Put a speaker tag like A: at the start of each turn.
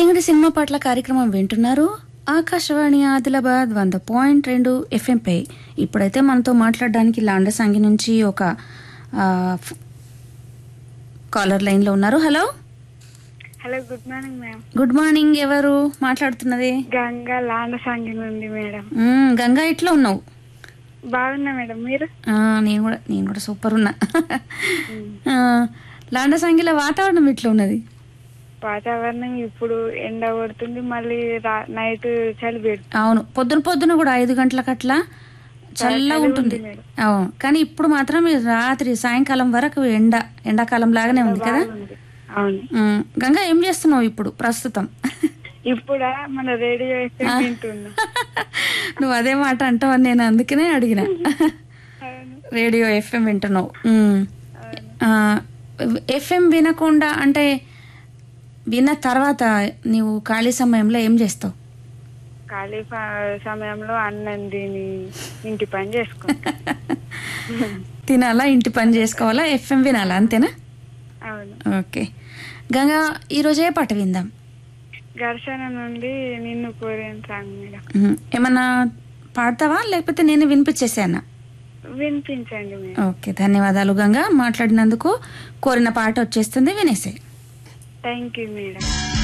A: సింగడి cinema పాటల కార్యక్రమం వింటున్నారు ఆకాశవాణి ఆదిలాబాద్ వంద పాయింట్ రెండు ఎఫ్ఎంపై ఇప్పుడైతే మనతో మాట్లాడడానికి లాండసాంగి నుంచి ఒక ఆ, ఫ్- కాలర్ లైన్లో ఉన్నారు hello
B: hello good morning ma'am
A: good morning ఎవరు మాట్లాడుతున్నది
B: గంగా లాండ సంఖ్య నుండి మేడం
A: మ్మ్, గంగా ఇట్లా ఉన్నావు
B: బాగున్నా మేడం మీరు
A: ఆ, నేను కూడా నేను కూడా సూపర్ ఉన్నా ఆ, లాండసాంగిలో వాతావరణం ఇట్లా ఉన్నది
B: వాతావరణం ఇప్పుడు ఎండ కొడుతుంది మళ్ళీ రా- నైట్ చలి పెడుతుంది
A: అవును పొద్దున పొద్దున కూడా ఐదు గంటలకు అట్లా చల్లగా
B: చలి
A: ఉంటుంది
B: ఉంది మేడం.
A: అవును కానీ ఇప్పుడు మాత్రం ఈ రాత్రి సాయంకాలం వరకు ఎండ ఎండాకాలం లాగానే ఉంది కదా
B: బాగుంది. అవును
A: ఉమ్, గంగా ఏం చేస్తున్నావు ఇప్పుడు ప్రస్తుతం
B: ఇప్పుడా మన రేడియో వేస్తే వింటున్నా
A: నువ్వు అదే మాట అంటావు అని నేను అందుకనే అడిగిన
B: అవును
A: రేడియో ఎఫ్ఎం వింటున్నావు ఉమ్. ఆ, ఎఫ్ఎం వినకుండా అంటే విన్న తర్వాత నీవు ఖాళీ సమయంలో ఏం చేస్తావు
B: ఖాళీ ఫ- సమయంలో అన్నం తిని ఇంటి పని చేసుకుంటా
A: తినాలా ఇంటి పని చేసుకోవాలా ఎఫ్ఎం వినాలా అంతేనా
B: అవును
A: ఓకే గంగా ఈరోజు ఏ పాట విందాం
B: ఘర్షణ నుండి నిన్ను కోరేను సాంగ్ మేడం
A: ఉమ్, ఏమన్నా పాడతావా లేకపోతే నేను వినిపించేసానా
B: వినిపించండి మేడం
A: ఓకే ధన్యవాదాలు గంగా మాట్లాడినందుకు కోరిన పాట వచ్చేస్తుంది వినేసే
B: థ్యాంక్ యూ మేడం